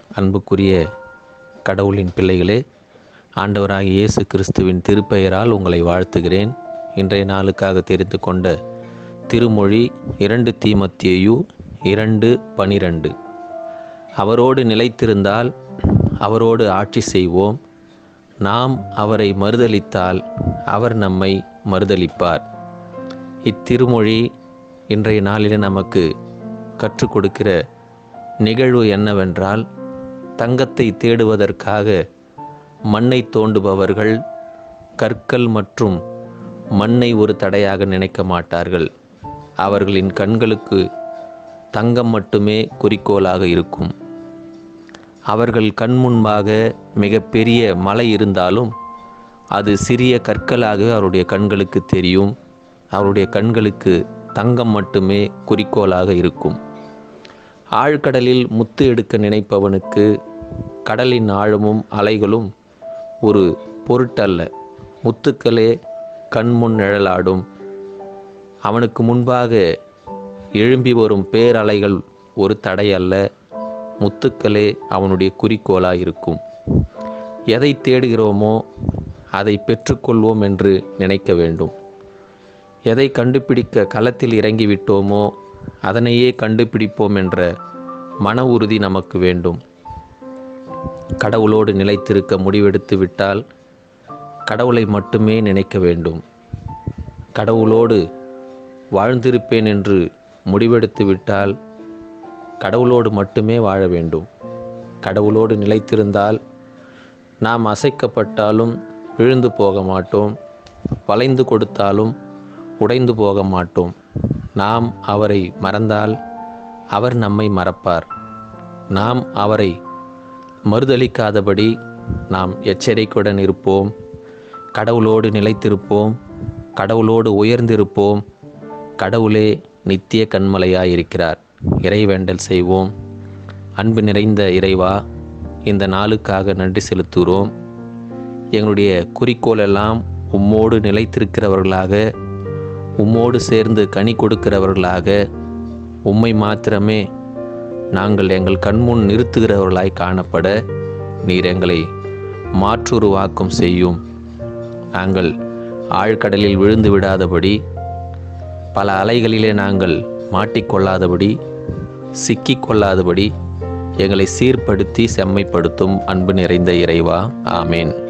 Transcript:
அன்புக்குரிய கடவுளின் பிள்ளைகளே ஆண்டவராகிய இயேசு கிறிஸ்துவின் திருப்பெயரால் உங்களை வாழ்த்துகிறேன் இன்றைய நாளுக்காக தெரிந்து கொண்ட திருமொழி இரண்டு தீமத்தியு இரண்டு பனிரெண்டு அவரோடு நிலைத்திருந்தால் அவரோடு ஆட்சி செய்வோம் நாம் அவரை மறுதலித்தால் அவர் நம்மை மறுதலிப்பார் இத்திருமொழி இன்றைய நாளில் நமக்கு கற்றுக் கொடுக்கிற நிகழ்வு என்னவென்றால் தங்கத்தை தேடுவதற்காக மண்ணை தோண்டுபவர்கள் கற்கள் மற்றும் மண்ணை ஒரு தடையாக நினைக்க மாட்டார்கள் அவர்களின் கண்களுக்கு தங்கம் மட்டுமே குறிக்கோளாக இருக்கும் அவர்கள் கண் முன்பாக மிகப்பெரிய மலை இருந்தாலும் அது சிறிய கற்களாக அவருடைய கண்களுக்கு தெரியும் அவருடைய கண்களுக்கு தங்கம் மட்டுமே குறிக்கோளாக இருக்கும் ஆழ்கடலில் முத்து எடுக்க நினைப்பவனுக்கு கடலின் ஆழமும் அலைகளும் ஒரு பொருட்டல்ல முத்துக்களே கண்முன் நிழலாடும் அவனுக்கு முன்பாக எழும்பி வரும் பேரலைகள் ஒரு தடை அல்ல முத்துக்களே அவனுடைய குறிக்கோளாக இருக்கும் எதை தேடுகிறோமோ அதை பெற்றுக்கொள்வோம் என்று நினைக்க வேண்டும் எதை கண்டுபிடிக்க களத்தில் இறங்கிவிட்டோமோ அதனையே கண்டுபிடிப்போம் என்ற மன உறுதி நமக்கு வேண்டும் கடவுளோடு நிலைத்திருக்க முடிவெடுத்து விட்டால் கடவுளை மட்டுமே நினைக்க வேண்டும் கடவுளோடு வாழ்ந்திருப்பேன் என்று முடிவெடுத்து விட்டால் கடவுளோடு மட்டுமே வாழ வேண்டும் கடவுளோடு நிலைத்திருந்தால் நாம் அசைக்கப்பட்டாலும் விழுந்து போக மாட்டோம் வளைந்து கொடுத்தாலும் உடைந்து போக மாட்டோம் நாம் அவரை மறந்தால் அவர் நம்மை மறப்பார் நாம் அவரை மறுதளிக்காதபடி நாம் எச்சரிக்கையுடன் இருப்போம் கடவுளோடு நிலைத்திருப்போம் கடவுளோடு உயர்ந்திருப்போம் கடவுளே நித்திய கண்மலையாயிருக்கிறார் இறைவேண்டல் செய்வோம் அன்பு நிறைந்த இறைவா இந்த நாளுக்காக நன்றி செலுத்துகிறோம் எங்களுடைய குறிக்கோள் எல்லாம் உம்மோடு நிலைத்திருக்கிறவர்களாக உம்மோடு சேர்ந்து கனி கொடுக்கிறவர்களாக உம்மை மாத்திரமே நாங்கள் எங்கள் கண்முன் நிறுத்துகிறவர்களாய் காணப்பட நீர் எங்களை மாற்றுருவாக்கம் செய்யும் நாங்கள் ஆழ்கடலில் விழுந்து விடாதபடி பல அலைகளிலே நாங்கள் மாட்டிக்கொள்ளாதபடி சிக்கிக்கொள்ளாதபடி எங்களை சீர்படுத்தி செம்மைப்படுத்தும் அன்பு நிறைந்த இறைவா ஆமேன்